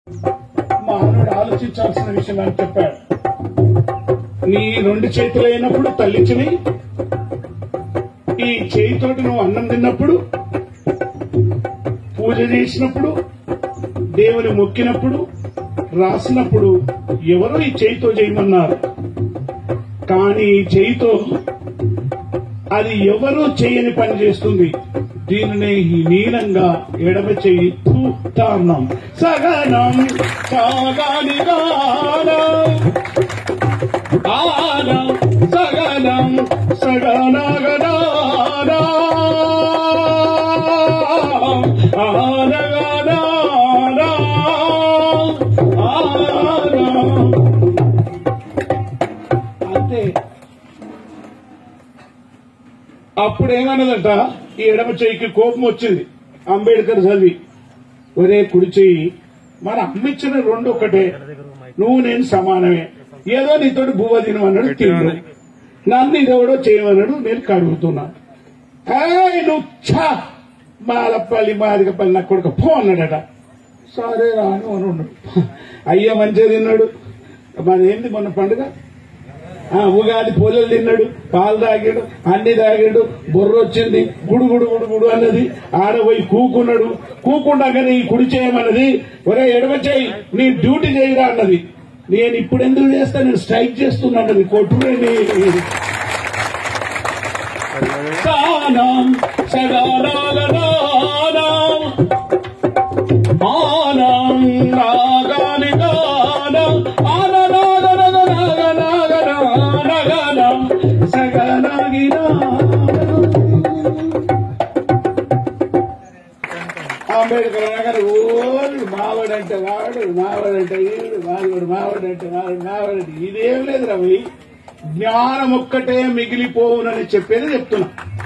మానవుడు ఆలోచించాల్సిన విషయం అని చెప్పాడు నీ రెండు చేతులు అయినప్పుడు తల్లిచ్చిని ఈ చేయితోటి నువ్వు అన్నం తిన్నప్పుడు పూజ చేసినప్పుడు దేవుని మొక్కినప్పుడు రాసినప్పుడు ఎవరో ఈ చేయితో చేయమన్నారు కానీ ఈ చేయితో అది ఎవరూ చేయని పని చేస్తుంది దీనినే ఈ నీలంగా ఎడమ చెయ్యి తూతార్ణం సగనం సాగాని గానం ఆనం సగనం సగనగనానం ఆనగనానం ఆనం అంతే అప్పుడు ఏమన్నదట ఈ ఎడమ చెయ్యికి కోపం వచ్చింది అంబేద్కర్ చదివి ఒరే కుడి చెయ్యి మన అమ్మిచ్చిన రెండు ఒకటే నువ్వు నేను సమానమే ఏదో నీతోటి బువ్వ తినమన్నాడు తిండు నన్ను ఇదెవడో చేయమన్నాడు నేను కడుగుతున్నాను ఏయ్ నువ్వు ఛా మాలపల్లి మాదిగపల్లి నా కొడుకు పో అన్నాడట సరే రాను అని ఉన్నాడు అయ్య మంచిగా తిన్నాడు మరి ఏంది మొన్న పండుగ ఆ, ఉగాది పూలలు తిన్నాడు పాలు తాగాడు అన్ని తాగాడు బొర్ర వచ్చింది గుడు గుడు గుడు గుడు అన్నది ఆడపోయి కూకున్నాడు కూకుండాకనే ఈ కుడి చేయమన్నది ఒరే ఎడమ చేయి నీ డ్యూటీ చేయరా అన్నది నేను ఇప్పుడు ఎందుకు చేస్తా నేను స్ట్రైక్ చేస్తున్నా అన్నది కొట్టుకుని సానం సగానాగనానం ఆనం నాగాని గానం ఆననాగనగనగనగనగనం సగనగినా అంబేద్కర్ అనగానే ఓళ్ళు మావాడంటే వాడు మావాడంటే వీడు మావాడు మావాడంటే వాడు మావాడంటే ఇదేం లేదు రవి జ్ఞానం ఒక్కటే మిగిలిపోవునని చెప్పేది చెప్తున్నా